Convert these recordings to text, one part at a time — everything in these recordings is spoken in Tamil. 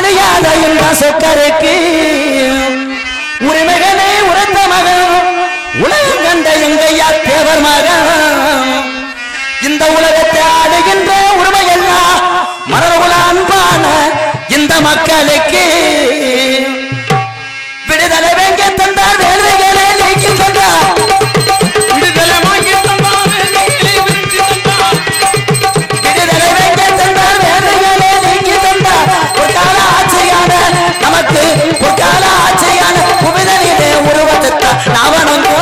அழியாத இந்த சொக்கருக்கு உரிமைகளை உரைத்த மகன் உலகம் கண்ட எங்கையா தேவர் மகன் இந்த உலகத்தை ஆடுகின்ற உரிமையெல்லாம் மரபுல அன்பான இந்த மக்களுக்கு விடுதலை வேங்க தந்தார் வேலைகளை நீக்கி தந்தார் விடுதலை வாங்கி தந்தார் வேலைகளை விரித்து தந்தார் விடுதலை வேங்க தந்தார் வேலைகளை நீக்கி தந்தார் பொற்கால ஆட்சியான நமக்கு பொற்கால ஆட்சியான புவிதனிலே உருவத்தை நாவனங்கோ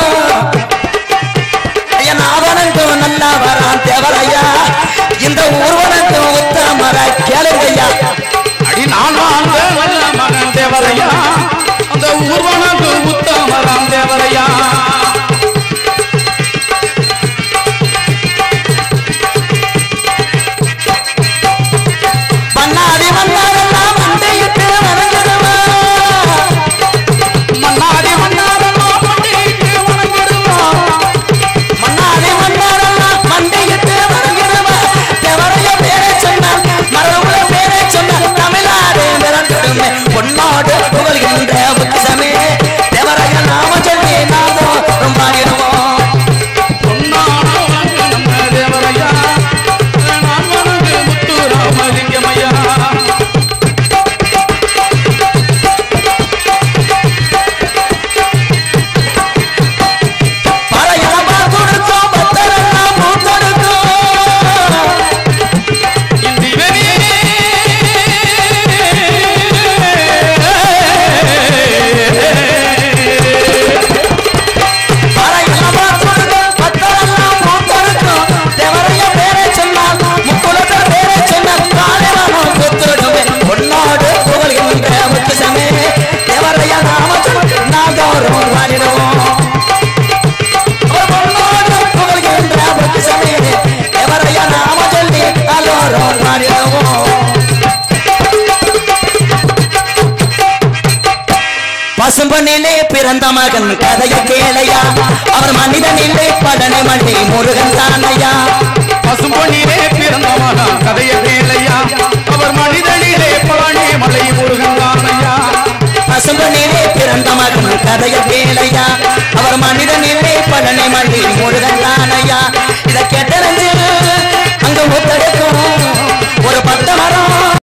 ஐயா நாவனங்கோ நல்லா வரான் தேவரையா இந்த ஊர்வனத்து உத்தமர கேளுங்கய்யா அடி நான் வாழ்ந்த நல்ல மகன் தேவரையா அந்த ஊர்வனக்கு உத்தமராம் தேவரையா பண்ணாடி வந்தாரெல்லாம் மண்டையிட்டு வணங்குதுவா மன்னாடி மன்னாரெல்லாம் பண்டிகைக்கு வணங்கிடுவோம் மண்ணாடி மண்ணாரெல்லாம் மண்டையிட்டு வணங்குதுவா தேவரைய பேரை சொன்னார் மரபுல பேரை சொன்னார் தமிழ்நாடு மிரண்டுமே பொன்னாடு புகழ்கின்ற உச்சமே தேவரைய நாம சொல்லி நாமும் பாடிடுவோம் பொன்னான வாங்க நம்ம தேவரையா நான் வணங்கு முத்து ராமலிங்கமையா பறையலமா கொடுத்தோம் பத்தரெல்லாம் மூத்தெடுத்தோம் இந்திவனே பறையலமா கொடுத்தோம் பத்தரெல்லாம் மூத்தெடுத்தோம் தேவரைய பேரை சொன்னால் முக்குலத்த பேரை சொன்னால் காலைவனம் சொத்துடுமே பொன்னாடு புகழ்கின்ற முத்துசமே தேவரைய நாம சொல்லி நாதோறும் வாடிடுவோம் ஒரு பொன்னாடு புகழ்கின்ற முத்துசமே தேவரைய நாம சொல்லி நாதோறும் வாடிடுவோம் பசும்பொன்னிலே பிறந்த மகன் கதையை கேளையா அவர் மனிதனிலே பழனி மணி முருகன் தானையா பசும்பொன்னிலே பிறந்த மகன் கதைய வேலையா அவர் மனிதனிலே பழனி மலை முருகன் தானையா பசும்பொன்னிலே பிறந்த மகன் கதையை கேளையா அவர் மனிதனிலே பழனி மணி முருகன் தானையா இதை கேட்டறிஞ்சு அங்க முத்தட